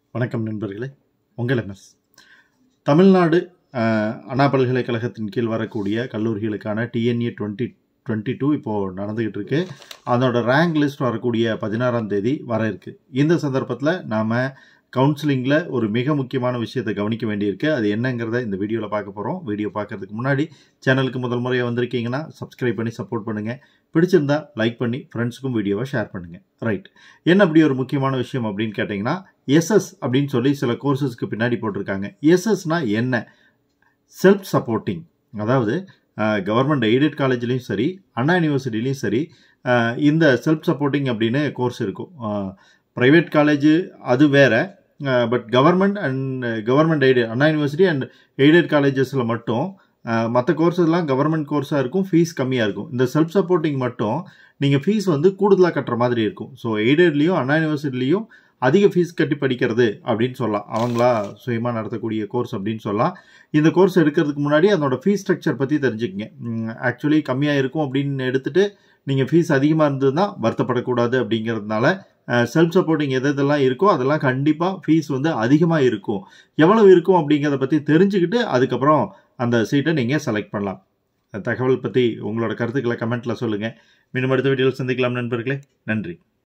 வணக்கம் நண்பர்களே உங்கள் எம்எஸ் தமிழ்நாடு அஹ், அண்ணா பல்கலைக்கழகத்தின் கீழ் வரக்கூடிய கல்லூரிகளுக்கான டிஎன்ஏ டுவெண்ட்டி டுவெண்ட்டி டூ இப்போது நடந்துக்கிட்டு இருக்கு அதோட ரேங்க் லிஸ்ட் வரக்கூடிய பதினாறாம் தேதி வர இருக்கு இந்த சந்தர்ப்பத்தில் நாம் கவுன்சிலிங்கில் ஒரு மிக முக்கியமான விஷயத்தை கவனிக்க வேண்டியிருக்கு அது என்னங்கிறத இந்த வீடியோவில் பார்க்க போகிறோம் வீடியோ பார்க்கறதுக்கு முன்னாடி சேனலுக்கு முதல் முறையாக வந்திருக்கீங்கன்னா சப்ஸ்கிரைப் பண்ணி சப்போர்ட் பண்ணுங்கள் பிடிச்சிருந்தா லைக் பண்ணி ஃப்ரெண்ட்ஸுக்கும் வீடியோவை ஷேர் பண்ணுங்கள் ரைட் என்ன அப்படி ஒரு முக்கியமான விஷயம் அப்படின்னு கேட்டிங்கன்னா எஸ்எஸ் அப்படின்னு சொல்லி சில கோர்சஸ்க்கு பின்னாடி போட்டிருக்காங்க எஸ்எஸ்னா என்ன செல்ஃப் சப்போர்ட்டிங் அதாவது கவர்மெண்ட் எய்டட் காலேஜ்லேயும் சரி அண்ணா யூனிவர்சிட்டிலையும் சரி அஹ், இந்த செல்ஃப் சப்போர்ட்டிங் அப்படின்னு கோர்ஸ் இருக்கும் ப்ரைவேட் காலேஜ் அது வேற but government and government aided Anna university and aided காலேஜஸில் மட்டும் மற்ற கோர்ஸஸ்லாம் கவர்மெண்ட் கோர்ஸாக இருக்கும் ஃபீஸ் கம்மியாக இருக்கும் இந்த செல்ஃப் சப்போர்ட்டிங் மட்டும் நீங்கள் ஃபீஸ் வந்து கூடுதலாக கட்டுற மாதிரி இருக்கும் ஸோ எய்டட்லேயும் அண்ணா யூனிவர்சிட்டிலையும் அதிக ஃபீஸ் கட்டி படிக்கிறது அப்படின்னு சொல்லலாம் அவங்களா சுயமாக நடத்தக்கூடிய கோர்ஸ் அப்படின்னு சொல்லலாம் இந்த கோர்ஸ் எடுக்கிறதுக்கு முன்னாடி அதோட ஃபீஸ் ஸ்ட்ரக்சர் பற்றி தெரிஞ்சுக்கங்க ஆக்சுவலி கம்மியாக இருக்கும் அப்படின்னு எடுத்துட்டு நீங்கள் ஃபீஸ் அதிகமாக இருந்ததுன்னா வருத்தப்படக்கூடாது அப்படிங்கிறதுனால செல்ஃப் சப்போர்ட்டிங் எது எதெல்லாம் இருக்கோ அதெல்லாம் கண்டிப்பாக ஃபீஸ் வந்து அதிகமாக இருக்கும் எவ்வளவு இருக்கும் அப்படிங்கிறத பற்றி தெரிஞ்சுக்கிட்டு அதுக்கப்புறம் அந்த சீட்டை நீங்கள் செலக்ட் பண்ணலாம் தகவல் பற்றி உங்களோட கருத்துக்களை கமெண்ட்டில் சொல்லுங்கள் மீண்டும் அடுத்த வீடியோவில் சந்திக்கலாம் நண்பர்களே நன்றி